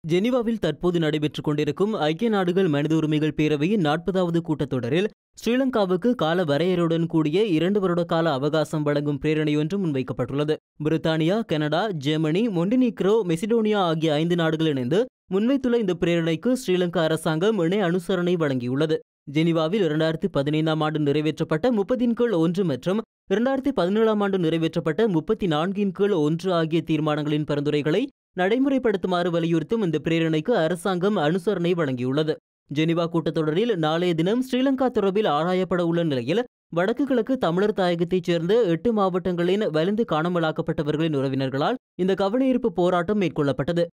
ஜெனீவாவில் தற்போது நடைபெற்றுக் கொண்டிருக்கும் ஐக்கிய நாடுகள் மனித உரிமைகள் பேரவையின் நாற்பதாவது கூட்டத்தொடரில் ஸ்ரீலங்காவுக்கு கால வரையறையுடன் கூடிய இரண்டு வருட கால அவகாசம் வழங்கும் பிரேரணையொன்று முன்வைக்கப்பட்டுள்ளது பிரித்தானியா கனடா ஜெர்மனி மொண்டினீக்ரோ மெசிடோனியா ஆகிய ஐந்து நாடுகள் இணைந்து முன்வைத்துள்ள இந்த பிரேரணைக்கு ஸ்ரீலங்கா அரசாங்கம் இணை அனுசரணை வழங்கியுள்ளது ஜெனீவாவில் இரண்டாயிரத்தி பதினைந்தாம் ஆண்டு நிறைவேற்றப்பட்ட முப்பதின் கீழ் ஒன்று மற்றும் இரண்டாயிரத்தி பதினேழாம் ஆண்டு நிறைவேற்றப்பட்ட முப்பத்தி நான்கின் கீழ் ஒன்று ஆகிய தீர்மானங்களின் பரிந்துரைகளை நடைமுறைப்படுத்துமாறு வலியுறுத்தும் இந்த பிரேரணைக்கு அரசாங்கம் அனுசரணை வழங்கியுள்ளது ஜெனீவா கூட்டத்தொடரில் நாளைய தினம் ஸ்ரீலங்கா தொடர்பில் ஆராயப்பட உள்ள நிலையில் வடக்கு கிழக்கு தமிழர் தாயகத்தைச் சேர்ந்த எட்டு மாவட்டங்களின் வலிந்து காணாமலாக்கப்பட்டவர்களின் உறவினர்களால் இந்த கவனஈர்ப்பு போராட்டம் மேற்கொள்ளப்பட்டது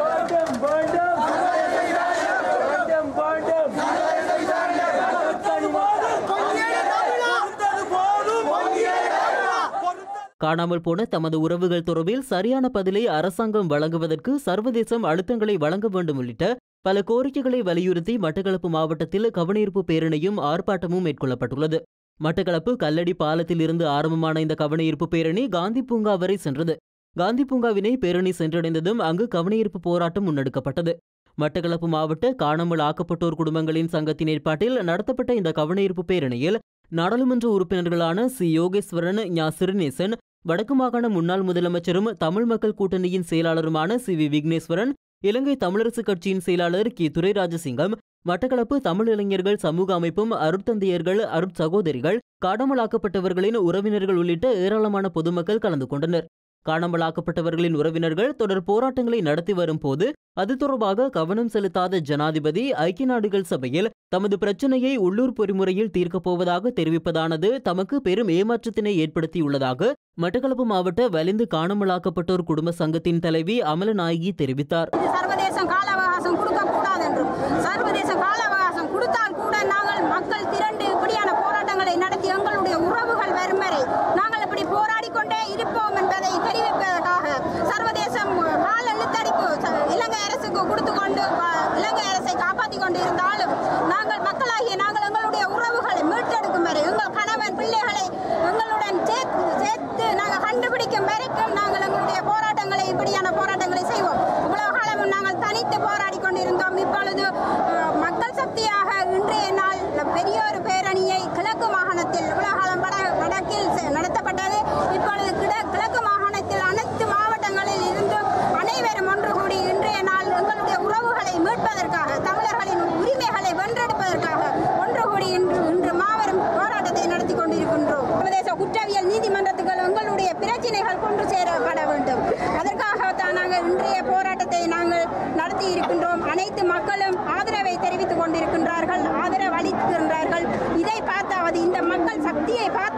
காணாமல் போன தமது உறவுகள் தொடர்பில் சரியான பதிலை அரசாங்கம் வழங்குவதற்கு சர்வதேசம் அழுத்தங்களை வழங்க வேண்டும் உள்ளிட்ட பல கோரிக்கைகளை வலியுறுத்தி மட்டக்களப்பு மாவட்டத்தில் கவனஈர்ப்பு பேரணியும் ஆர்ப்பாட்டமும் மேற்கொள்ளப்பட்டுள்ளது மட்டக்களப்பு கல்லடி பாலத்தில் இருந்து ஆரம்பமான இந்த கவனஈர்ப்பு பேரணி காந்தி பூங்கா வரை சென்றது காந்தி பூங்காவினை பேரணி சென்றடைந்ததும் அங்கு கவனஈர்ப்பு போராட்டம் முன்னெடுக்கப்பட்டது மட்டக்களப்பு மாவட்ட காணாமல் ஆக்கப்பட்டோர் குடும்பங்களின் சங்கத்தின் ஏற்பாட்டில் நடத்தப்பட்ட இந்த கவனஈர்ப்பு பேரணியில் நாடாளுமன்ற உறுப்பினர்களான சி யோகேஸ்வரன் ஞா சிறுநேசன் வடக்கு மாகாண முன்னாள் முதலமைச்சரும் தமிழ் மக்கள் கூட்டணியின் செயலாளருமான சி வி விக்னேஸ்வரன் இலங்கை தமிழரசு கட்சியின் செயலாளர் கி துரைராஜசிங்கம் மட்டக்களப்பு தமிழ் இளைஞர்கள் சமூக அமைப்பும் அருட்தந்தையர்கள் அருட்சகோதரிகள் காணாமலாக்கப்பட்டவர்களின் உறவினர்கள் உள்ளிட்ட ஏராளமான பொதுமக்கள் கலந்து கொண்டனர் காணாமலாக்கப்பட்டவர்களின் உறவினர்கள் தொடர் போராட்டங்களை நடத்தி வரும் போது அது தொடர்பாக கவனம் செலுத்தாத ஜனாதிபதி ஐக்கிய நாடுகள் சபையில் தமது பிரச்சனையை உள்ளூர் பொறிமுறையில் தீர்க்கப் போவதாக தெரிவிப்பதானது தமக்கு பெரும் ஏமாற்றத்தினை ஏற்படுத்தியுள்ளதாக மட்டக்களப்பு மாவட்ட வலிந்து காணாமலாக்கப்பட்டோர் குடும்ப சங்கத்தின் தலைவி அமலநாயகி தெரிவித்தார் இது சர்வதேசம் கால அவகாசம் கொடுக்க கூடாது என்றும் சர்வதேச கால அவகாசம் கொடுத்தால் கூட நாங்கள் மக்கள் திரண்டு இப்படியான போராட்டங்களை நடத்தி எங்களுடைய உறவுகள் வரும் வரை நாங்கள் இப்படி போராடி கொண்டே இருப்போம் என்பதை தெரிவிப்பதற்காக சர்வதேசம் கால இழுத்தடிப்பு ச- இலங்கை அரசுக்கு கொடுத்து கொண்டு வ- இலங்கை அரசை காப்பாற்றி கொண்டு இருந்தாலும் நாங்கள் மக்களாகிய நாங்கள் எங்களுடைய உறவுகளை மீட்டெடுக்கும் வரை எங்கள் கணவன் பிள்ளைகளை எங்களுடன் சேர்த்து சேர்த்து நாங்கள் கண்டுபிடிக்கும் வரைக்கும் நாங்கள் எங்களுடைய போராட்டங்களை இப்படியான போராட்டங்களை செய்வோம் இவ்வளவு காலமும் நாங்கள் தனித்து போராடி கொண்டிருந்தோம் இப்பொழுது அஹ், மக்கள் சக்தியாக இன்றைய நாள் பெரிய ஒரு பேரணியை கிழக்கு மாகாணத்தில் இவ்வளவு காலம் வட வடக்கில் செ- நடத்தப்பட்டது இப்பொழுது கிழ- கிழக்கு மாகாணத்தில் அனைத்து மாவட்டங்களில் இருந்தும் அனைவரும் ஒன்று கூடி இன்றைய நாள் எங்களுடைய உறவுகளை மீட்பதற்காக தமிழர்களின் உரிமைகளை வென்றெடுப்பதற்காக ஒன்று கூடி இன்று இன்று மாபெரும் போராட்டத்தை நடத்தி கொண்டிருக்கின்றோம் சர்வதேச குற்றவியல் நீதிமன்றத்துக்கு எங்களுடைய பிரச்சனைகள் கொண்டு சேரப்பட வேண்டும் அதற்காகத்தான் நாங்கள் இன்றைய போராட்டத்தை நாங்கள் நடத்தி இருக்கின்றோம் அனைத்து மக்களும் ஆதரவை தெரிவித்துக் கொண்டிருக்கின்றார்கள் ஆதரவு அளிக்கின்றார்கள் இதை பார்த்தாவது இந்த மக்கள் சக்தியை பார்த்து